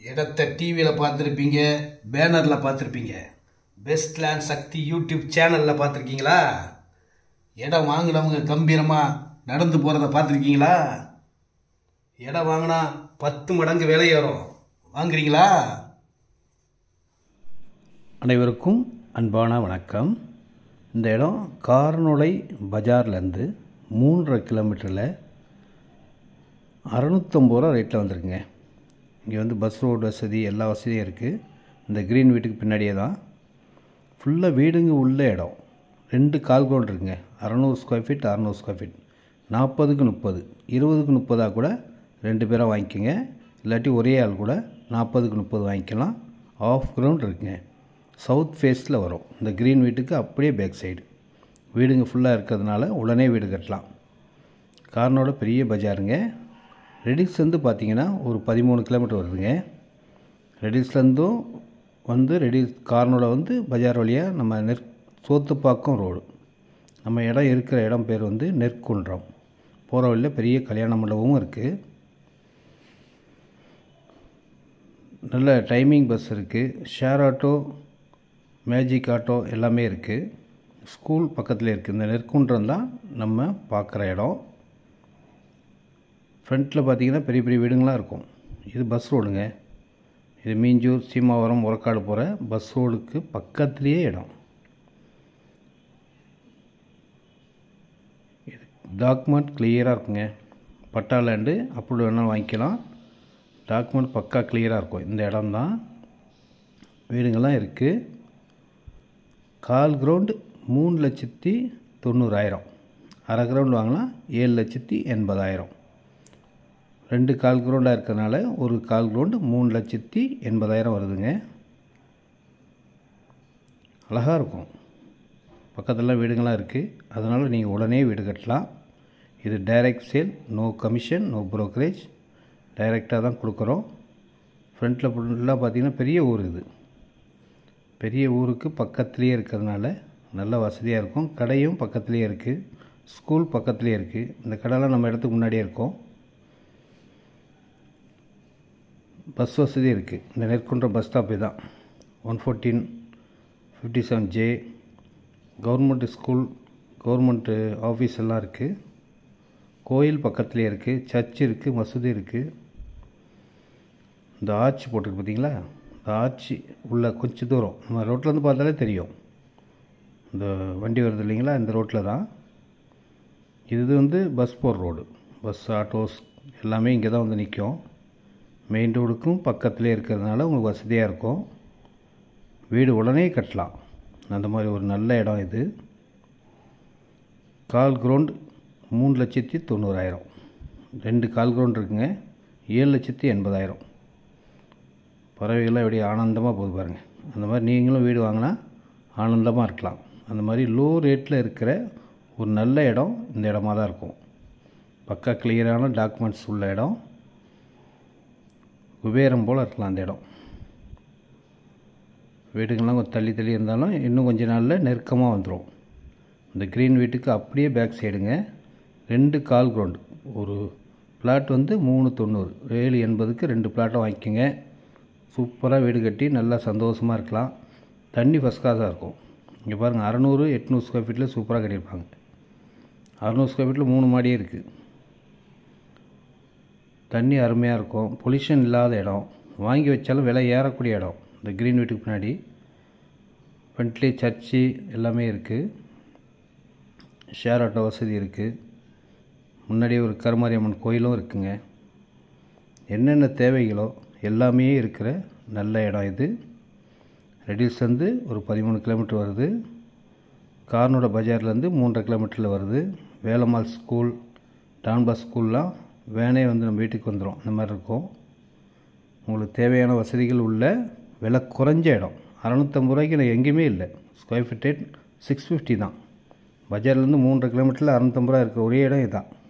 இடத்த டிவியில் பார்த்துருப்பீங்க பேனரில் பார்த்துருப்பீங்க பெஸ்ட் லேண்ட் சக்தி யூடியூப் சேனலில் பார்த்துருக்கீங்களா இடம் வாங்கினவங்க கம்பீரமாக நடந்து போகிறத பார்த்துருக்கீங்களா இடம் வாங்கினா பத்து மடங்கு விலை ஏறும் வாங்குறீங்களா அனைவருக்கும் அன்பான வணக்கம் இந்த இடம் கார்நுளை பஜார்லேருந்து மூன்றரை கிலோமீட்டரில் அறநூற்றம்பது ரூபா ரேட்டில் வந்திருக்குங்க இங்கே வந்து பஸ் ரோடு வசதி எல்லா வசதியும் இருக்குது இந்த க்ரீன் வீட்டுக்கு பின்னாடியே தான் ஃபுல்லாக வீடுங்க உள்ள இடம் ரெண்டு கால் கிரவுண்ட் இருக்குங்க அறநூறு ஸ்கொயர் ஃபீட் அறநூறு ஸ்கொயர் ஃபீட் நாற்பதுக்கு முப்பது இருபதுக்கு முப்பதாக கூட ரெண்டு பேராக வாங்கிக்கோங்க இல்லாட்டி ஒரே ஆள் கூட நாற்பதுக்கு முப்பது வாங்கிக்கலாம் ஆஃப் கிரவுண்ட் இருக்குங்க சவுத் ஃபேஸில் வரும் இந்த க்ரீன் வீட்டுக்கு அப்படியே பேக் சைடு வீடுங்க ஃபுல்லாக இருக்கிறதுனால உடனே வீடு கட்டலாம் கார்னோட பெரிய பஜாருங்க ரெடிஸ் வந்து பார்த்திங்கன்னா ஒரு பதிமூணு கிலோமீட்டர் வருதுங்க ரெடிஸ்லேருந்தும் வந்து ரெடிஸ் கார்னோட வந்து பஜார் வழியாக நம்ம நெற் சோத்துப்பாக்கம் ரோடு நம்ம இடம் இருக்கிற இடம் பேர் வந்து நெற்குன்றம் போகிற வழியில் பெரிய கல்யாண மண்டபமும் இருக்குது நல்ல டைமிங் பஸ் இருக்குது ஷேர் ஆட்டோ மேஜிக் ஆட்டோ எல்லாமே இருக்குது ஸ்கூல் பக்கத்தில் இருக்குது இந்த நெற்குன்றம் தான் நம்ம பார்க்குற இடம் ஃப்ரண்ட்டில் பார்த்தீங்கன்னா பெரிய பெரிய வீடுங்களாம் இருக்கும் இது பஸ் ரோடுங்க இது மீஞ்சூர் சீமாவரம் முறக்காடு போகிற பஸ் ரோடுக்கு பக்கத்துலேயே இடம் இது டாக்குமெண்ட் கிளியராக இருக்குங்க பட்டா லேண்டு அப்படி வேணாலும் வாங்கிக்கலாம் டாக்குமெண்ட் பக்கா கிளியராக இருக்கும் இந்த இடம் தான் வீடுங்கள்லாம் இருக்குது கால் கிரவுண்டு மூணு லட்சத்தி தொண்ணூறாயிரம் அரை கிரவுண்டு வாங்கினா ஏழு லட்சத்தி எண்பதாயிரம் ரெண்டு கால் கிரவுண்டாக இருக்கிறதுனால ஒரு கால் கிரவுண்டு மூணு லட்சத்தி எண்பதாயிரம் வருதுங்க அழகாக இருக்கும் பக்கத்துலலாம் வீடுங்கள்லாம் இருக்குது அதனால் நீங்கள் உடனே வீடு கட்டலாம் இது direct sale no commission no brokerage டைரெக்டாக தான் கொடுக்குறோம் ஃப்ரண்ட்டில் ஃபுல்லாக பார்த்திங்கன்னா பெரிய ஊர் இது பெரிய ஊருக்கு பக்கத்துலேயே இருக்கிறதுனால நல்ல வசதியாக இருக்கும் கடையும் பக்கத்துலேயே இருக்குது ஸ்கூல் பக்கத்துலேயே இருக்குது இந்த கடைலாம் நம்ம இடத்துக்கு முன்னாடியே இருக்கும் பஸ் வசதி இருக்குது இந்த நெற்குன்ற பஸ் ஸ்டாப்பே தான் one fourteen fifty seven J government school government office எல்லாம் இருக்குது கோயில் பக்கத்துலேயே இருக்குது சர்ச் இருக்குது மசூதி இருக்குது இந்த ஆர்ச் போட்டிருக்கு பார்த்தீங்களா இந்த ஆர்ச் உள்ள கொஞ்சம் தூரம் நம்ம ரோட்லேருந்து பார்த்தாலே தெரியும் இந்த வண்டி வருது இல்லைங்களா இந்த ரோட்டில் தான் இது வந்து பஸ் போகிற ரோடு பஸ் ஆட்டோஸ் எல்லாமே இங்கே தான் வந்து நிற்கும் மெயின் ரோடுக்கும் பக்கத்துலேயே இருக்கிறதுனால உங்களுக்கு வசதியாக இருக்கும் வீடு உடனே கட்டலாம் அந்த மாதிரி ஒரு நல்ல இடம் இது கால் கிரவுண்ட் மூணு லட்சத்தி தொண்ணூறாயிரம் ரெண்டு கால் கிரவுண்ட் இருக்குங்க ஏழு லட்சத்தி எண்பதாயிரம் பறவைகள்லாம் எப்படி ஆனந்தமாக போகுது பாருங்கள் அந்த மாதிரி நீங்களும் வீடு வாங்கினா ஆனந்தமாக இருக்கலாம் அந்த மாதிரி லோ ரேட்டில் இருக்கிற ஒரு நல்ல இடம் இந்த இடமா தான் இருக்கும் பக்கா கிளியரான டாக்குமெண்ட்ஸ் உள்ள இடம் குபேரம் போல் இருக்கலாம் அந்த இடம் வீடுங்கள்லாம் கொஞ்சம் தள்ளி தள்ளி இருந்தாலும் இன்னும் கொஞ்ச நாளில் நெருக்கமாக வந்துடும் இந்த க்ரீன் வீட்டுக்கு அப்படியே பேக் சைடுங்க ரெண்டு கால் கிரவுண்டு ஒரு பிளாட் வந்து மூணு தொண்ணூறு ஏழு எண்பதுக்கு ரெண்டு பிளாட்டை வாங்கிக்கோங்க சூப்பராக வீடு கட்டி நல்லா சந்தோஷமாக இருக்கலாம் தண்ணி ஃபஸ்ட் கிளாஸாக இருக்கும் இங்கே பாருங்கள் அறநூறு எட்நூறு ஸ்கொயர் ஃபீட்டில் சூப்பராக கட்டியிருப்பாங்க அறநூறு ஸ்கொயர் ஃபீட்டில் மூணு மாடியே இருக்குது தண்ணி அருமையாக இருக்கும் பொல்யூஷன் இல்லாத இடம் வாங்கி வச்சாலும் விலை ஏறக்கூடிய இடம் இந்த க்ரீன் வீட்டுக்கு பின்னாடி ஃப்ரண்ட்லி சர்ச்சு எல்லாமே இருக்குது ஷேர் ஆட்டோ வசதி இருக்குது முன்னாடி ஒரு கருமாரியம்மன் கோயிலும் இருக்குங்க என்னென்ன தேவைகளோ எல்லாமே இருக்கிற நல்ல இடம் இது ரெடில்ஸ் வந்து ஒரு பதிமூணு கிலோமீட்டர் வருது கார்னோட பஜார்லேருந்து மூன்றரை கிலோமீட்டரில் வருது வேலம்மாள் ஸ்கூல் டான்பாஸ் ஸ்கூல்லாம் வேனே வந்து நம்ம வீட்டுக்கு வந்துடும் இந்த மாதிரி இருக்கும் உங்களுக்கு தேவையான வசதிகள் உள்ள விலை குறைஞ்ச இடம் அறநூற்றம்பது ரூபாய்க்கு நான் எங்கேயுமே இல்லை square feet rate six fifty தான் பஜார்லேருந்து மூன்றரை கிலோமீட்டரில் அறநூற்றம்பது ரூபா இருக்கிற ஒரே இடம் இதுதான்